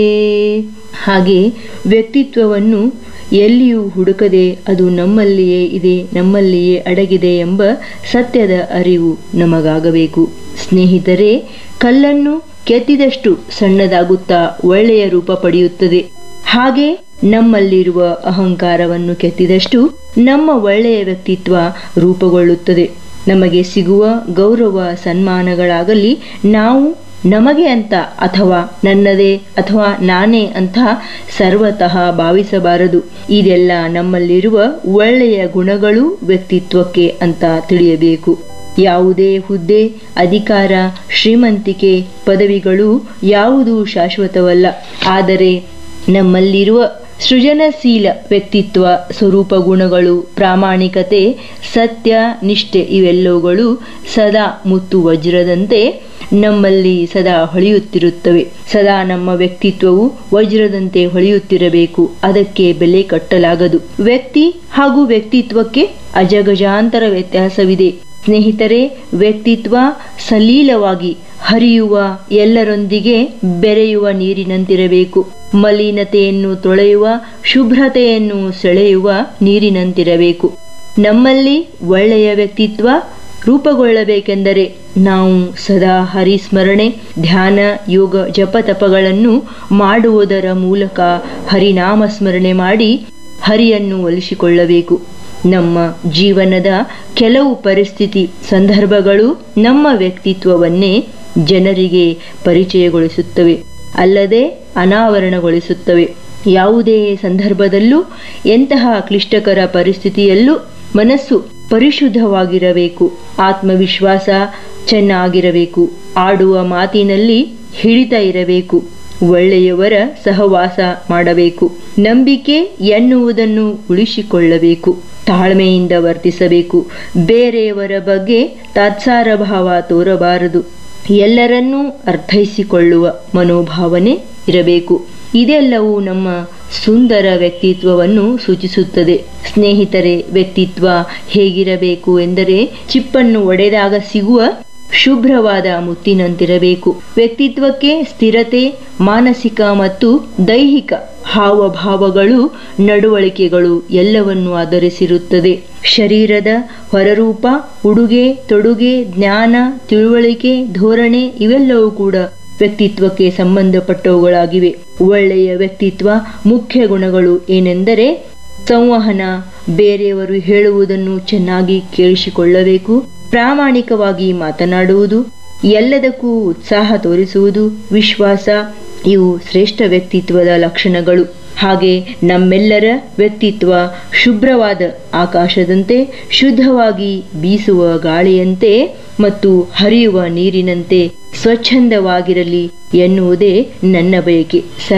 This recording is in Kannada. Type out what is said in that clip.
ಹಾಗೆ ವ್ಯಕ್ತಿತ್ವವನ್ನು ಎಲ್ಲಿಯೂ ಹುಡುಕದೆ ಅದು ನಮ್ಮಲ್ಲಿಯೇ ಇದೆ ನಮ್ಮಲ್ಲಿಯೇ ಅಡಗಿದೆ ಎಂಬ ಸತ್ಯದ ಅರಿವು ನಮಗಾಗಬೇಕು ಸ್ನೇಹಿತರೆ ಕಲ್ಲನ್ನು ಕೆತ್ತಿದಷ್ಟು ಸಣ್ಣದಾಗುತ್ತಾ ಒಳ್ಳೆಯ ರೂಪ ಪಡೆಯುತ್ತದೆ ಹಾಗೆ ನಮ್ಮಲ್ಲಿರುವ ಅಹಂಕಾರವನ್ನು ಕೆತ್ತಿದಷ್ಟು ನಮ್ಮ ಒಳ್ಳೆಯ ವ್ಯಕ್ತಿತ್ವ ರೂಪುಗೊಳ್ಳುತ್ತದೆ ನಮಗೆ ಸಿಗುವ ಗೌರವ ಸನ್ಮಾನಗಳಾಗಲಿ ನಾವು ನಮಗೆ ಅಂತ ಅಥವಾ ನನ್ನದೇ ಅಥವಾ ನಾನೇ ಅಂತ ಸರ್ವತಃ ಭಾವಿಸಬಾರದು ಇದೆಲ್ಲ ನಮ್ಮಲ್ಲಿರುವ ಒಳ್ಳೆಯ ಗುಣಗಳು ವ್ಯಕ್ತಿತ್ವಕ್ಕೆ ಅಂತ ತಿಳಿಯಬೇಕು ಯಾವುದೇ ಹುದ್ದೆ ಅಧಿಕಾರ ಶ್ರೀಮಂತಿಕೆ ಪದವಿಗಳು ಯಾವುದೂ ಶಾಶ್ವತವಲ್ಲ ಆದರೆ ನಮ್ಮಲ್ಲಿರುವ ಸೃಜನಶೀಲ ವ್ಯಕ್ತಿತ್ವ ಸ್ವರೂಪ ಗುಣಗಳು ಪ್ರಾಮಾಣಿಕತೆ ಸತ್ಯ ನಿಷ್ಠೆ ಇವೆಲ್ಲವುಗಳು ಸದಾ ಮುತ್ತು ವಜ್ರದಂತೆ ನಮ್ಮಲ್ಲಿ ಸದಾ ಹೊಳೆಯುತ್ತಿರುತ್ತವೆ ಸದಾ ನಮ್ಮ ವ್ಯಕ್ತಿತ್ವವು ವಜ್ರದಂತೆ ಹೊಳೆಯುತ್ತಿರಬೇಕು ಅದಕ್ಕೆ ಬೆಲೆ ಕಟ್ಟಲಾಗದು ವ್ಯಕ್ತಿ ಹಾಗೂ ವ್ಯಕ್ತಿತ್ವಕ್ಕೆ ಅಜಗಜಾಂತರ ವ್ಯತ್ಯಾಸವಿದೆ ಸ್ನೇಹಿತರೆ ವ್ಯಕ್ತಿತ್ವ ಸಲೀಲವಾಗಿ ಹರಿಯುವ ಎಲ್ಲರೊಂದಿಗೆ ಬೆರೆಯುವ ನೀರಿನಂತಿರಬೇಕು ಮಲಿನತೆಯನ್ನು ತೊಳೆಯುವ ಶುಭ್ರತೆಯನ್ನು ಸೆಳೆಯುವ ನೀರಿನಂತಿರಬೇಕು ನಮ್ಮಲ್ಲಿ ಒಳ್ಳೆಯ ವ್ಯಕ್ತಿತ್ವ ರೂಪುಗೊಳ್ಳಬೇಕೆಂದರೆ ನಾವು ಸದಾ ಹರಿಸ್ಮರಣೆ ಧ್ಯಾನ ಯೋಗ ಜಪತಪಗಳನ್ನು ಮಾಡುವುದರ ಮೂಲಕ ಹರಿನಾಮ ಸ್ಮರಣೆ ಮಾಡಿ ಹರಿಯನ್ನು ಒಲಿಸಿಕೊಳ್ಳಬೇಕು ನಮ್ಮ ಜೀವನದ ಕೆಲವು ಪರಿಸ್ಥಿತಿ ಸಂದರ್ಭಗಳು ನಮ್ಮ ವ್ಯಕ್ತಿತ್ವವನ್ನೇ ಜನರಿಗೆ ಪರಿಚಯಗೊಳಿಸುತ್ತವೆ ಅಲ್ಲದೆ ಅನಾವರಣಗೊಳಿಸುತ್ತವೆ ಯಾವುದೇ ಸಂದರ್ಭದಲ್ಲೂ ಎಂತಹ ಕ್ಲಿಷ್ಟಕರ ಪರಿಸ್ಥಿತಿಯಲ್ಲೂ ಮನಸ್ಸು ಪರಿಶುದ್ಧವಾಗಿರಬೇಕು ಆತ್ಮವಿಶ್ವಾಸ ಚೆನ್ನಾಗಿರಬೇಕು ಆಡುವ ಮಾತಿನಲ್ಲಿ ಹಿಡಿತ ಇರಬೇಕು ಒಳ್ಳೆಯವರ ಸಹವಾಸ ಮಾಡಬೇಕು ನಂಬಿಕೆ ಎನ್ನುವುದನ್ನು ಉಳಿಸಿಕೊಳ್ಳಬೇಕು ತಾಳ್ಮೆಯಿಂದ ವರ್ತಿಸಬೇಕು ಬೇರೆಯವರ ಬಗ್ಗೆ ತಾತ್ಸಾರ ಭಾವ ತೋರಬಾರದು ಎಲ್ಲರನ್ನೂ ಅರ್ಥೈಸಿಕೊಳ್ಳುವ ಮನೋಭಾವನೆ ಇರಬೇಕು ಇದೆಲ್ಲವೂ ನಮ್ಮ ಸುಂದರ ವ್ಯಕ್ತಿತ್ವವನ್ನು ಸೂಚಿಸುತ್ತದೆ ಸ್ನೇಹಿತರೆ ವ್ಯಕ್ತಿತ್ವ ಹೇಗಿರಬೇಕು ಎಂದರೆ ಚಿಪ್ಪನ್ನು ಒಡೆದಾಗ ಸಿಗುವ ಶುಭ್ರವಾದ ಮುತ್ತಿನಂತಿರಬೇಕು ವ್ಯಕ್ತಿತ್ವಕ್ಕೆ ಸ್ಥಿರತೆ ಮಾನಸಿಕ ಮತ್ತು ದೈಹಿಕ ಹಾವಭಾವಗಳು ನಡವಳಿಕೆಗಳು ಎಲ್ಲವನ್ನು ಆಧರಿಸಿರುತ್ತದೆ ಶರೀರದ ಹೊರರೂಪ ಉಡುಗೆ ತೊಡುಗೆ ಜ್ಞಾನ ತಿಳುವಳಿಕೆ ಧೋರಣೆ ಇವೆಲ್ಲವೂ ಕೂಡ ವ್ಯಕ್ತಿತ್ವಕ್ಕೆ ಸಂಬಂಧಪಟ್ಟವುಗಳಾಗಿವೆ ಒಳ್ಳೆಯ ವ್ಯಕ್ತಿತ್ವ ಮುಖ್ಯ ಗುಣಗಳು ಏನೆಂದರೆ ಸಂವಹನ ಬೇರೆಯವರು ಹೇಳುವುದನ್ನು ಚೆನ್ನಾಗಿ ಕೇಳಿಸಿಕೊಳ್ಳಬೇಕು ಪ್ರಾಮಾಣಿಕವಾಗಿ ಮಾತನಾಡುವುದು ಎಲ್ಲದಕ್ಕೂ ಉತ್ಸಾಹ ತೋರಿಸುವುದು ವಿಶ್ವಾಸ ಇವು ಶ್ರೇಷ್ಠ ವ್ಯಕ್ತಿತ್ವದ ಲಕ್ಷಣಗಳು ಹಾಗೆ ನಮ್ಮೆಲ್ಲರ ವ್ಯಕ್ತಿತ್ವ ಶುಭ್ರವಾದ ಆಕಾಶದಂತೆ ಶುದ್ಧವಾಗಿ ಬೀಸುವ ಗಾಳಿಯಂತೆ ಮತ್ತು ಹರಿಯುವ ನೀರಿನಂತೆ ಸ್ವಚ್ಛಂದವಾಗಿರಲಿ ಎನ್ನುವುದೇ ನನ್ನ ಬಯಕೆ